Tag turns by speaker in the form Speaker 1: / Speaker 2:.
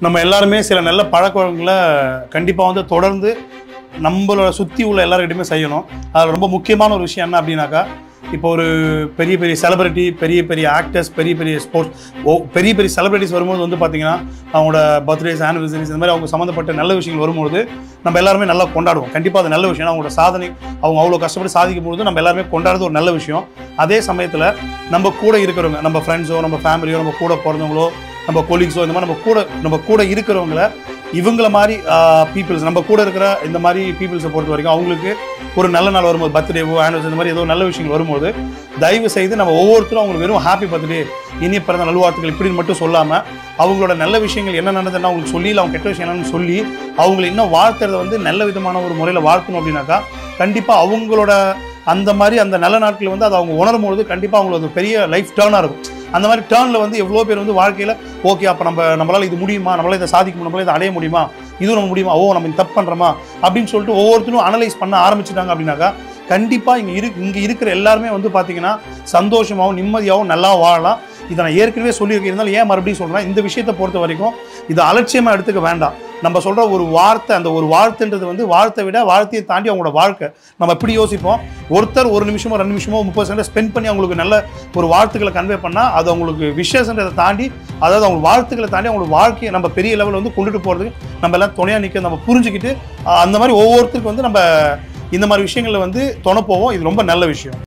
Speaker 1: நம்ம எல்லாருமே சில நல்ல பழக்க வழக்கங்களை கண்டிப்பாக வந்து தொடர்ந்து நம்மளோட சுற்றி உள்ள எல்லாருக்கிட்டையுமே செய்யணும் அதில் ரொம்ப முக்கியமான ஒரு விஷயம் என்ன அப்படின்னாக்கா இப்போ ஒரு பெரிய பெரிய செலிபிரிட்டி பெரிய பெரிய ஆக்டர்ஸ் பெரிய பெரிய ஸ்போர்ட்ஸ் ஓ பெரிய பெரிய செலிபிரிட்டிஸ் வரும்போது வந்து பார்த்தீங்கன்னா அவங்களோட பர்த்டேஸ் ஆனிவர்சரிஸ் இந்த மாதிரி அவங்க சம்மந்தப்பட்ட நல்ல விஷயங்கள் வரும்போது நம்ம எல்லாருமே நல்லா கொண்டாடுவோம் கண்டிப்பாக அது நல்ல விஷயம் ஏன்னா அவங்களோட சாதனை அவங்க அவ்வளோ கஷ்டப்பட்டு சாதிக்கும் பொழுது நம்ம எல்லாருமே கொண்டாடுறது ஒரு நல்ல விஷயம் அதே சமயத்தில் நம்ம கூட இருக்கிறவங்க நம்ம ஃப்ரெண்ட்ஸோ நம்ம ஃபேமிலியோ நம்ம கூட பிறந்தவங்களோ நம்ம கொலீக்ஸோ இந்த மாதிரி நம்ம கூட நம்ம கூட இருக்கிறவங்கள இவங்கள மாதிரி பீப்புள்ஸ் நம்ம கூட இருக்கிற இந்த மாதிரி பீப்புள்ஸை பொறுத்த வரைக்கும் அவங்களுக்கு ஒரு நல்ல நாள் வரும்போது பர்த்டேவோ ஆனிவர்சரி இந்த மாதிரி ஏதோ நல்ல விஷயங்கள் வரும்போது தயவு செய்து நம்ம ஒவ்வொருத்தரும் அவங்களுக்கு வெறும் ஹாப்பி பர்த்டே இனிய பிறந்த நல்வாழ்த்துக்கள் இப்படின்னு மட்டும் சொல்லாமல் அவங்களோட நல்ல விஷயங்கள் என்ன நடந்ததுன்னு அவங்களுக்கு சொல்லி இல்லை அவங்க கெட்ட விஷயம் என்னன்னு சொல்லி அவங்களை இன்னும் வாழ்த்துறத வந்து நல்ல விதமான ஒரு முறையில் வாழ்த்தணும் அப்படின்னாக்கா கண்டிப்பாக அவங்களோட அந்த மாதிரி அந்த நல்ல நாட்கள் வந்து அதை அவங்க உணரும் பொழுது கண்டிப்பாக அவங்களுக்கு ஒரு பெரிய லைஃப் டேர்னாக இருக்கும் அந்த மாதிரி டேர்னில் வந்து எவ்வளோ பேர் வந்து வாழ்க்கையில் ஓகே அப்போ நம்ம நம்மளால் இது முடியுமா நம்மளால் இதை சாதிக்க முடியும் நம்மளால் இதை அடைய முடியுமா இதுவும் நம்ம முடியுமா ஓ நம்ம இந்த தப்பு பண்ணுறோமா அப்படின்னு சொல்லிட்டு ஒவ்வொருத்தரும் அனலைஸ் பண்ண ஆரம்பிச்சிட்டாங்க அப்படின்னாக்கா கண்டிப்பாக இங்கே இரு இங்கே இருக்கிற எல்லாருமே வந்து பார்த்தீங்கன்னா சந்தோஷமாகவும் நிம்மதியாகவும் நல்லா வாழலாம் இதை நான் ஏற்கனவே சொல்லியிருக்கேன் இருந்தாலும் ஏன் மறுபடியும் சொல்கிறேன் இந்த விஷயத்தை பொறுத்த வரைக்கும் இதை அலட்சியமாக எடுத்துக்க வேண்டாம் நம்ம சொல்கிற ஒரு வார்த்தை அந்த ஒரு வாழ்த்துன்றது வந்து வாழ்த்தை விட வாழ்த்தையை தாண்டி அவங்களோட வாழ்க்கை நம்ம எப்படி யோசிப்போம் ஒருத்தர் ஒரு நிமிஷமோ ரெண்டு நிமிஷமோ முப்பது செகண்ட் ஸ்பெண்ட் பண்ணி அவங்களுக்கு நல்ல ஒரு வாழ்த்துக்களை கன்வே பண்ணால் அது அவங்களுக்கு விஷயன்றதை தாண்டி அதாவது அவங்க வாழ்த்துக்களை தாண்டி அவங்களுக்கு வாழ்க்கையை நம்ம பெரிய லெவலில் வந்து கொண்டுட்டு போகிறதுக்கு நம்ம எல்லாம் துணையாக நிற்க நம்ம புரிஞ்சுக்கிட்டு அஹ், அந்த மாதிரி ஒவ்வொருத்தருக்கு வந்து நம்ம இந்த மாதிரி விஷயங்களில் வந்து துணை போவோம் இது ரொம்ப நல்ல விஷயம்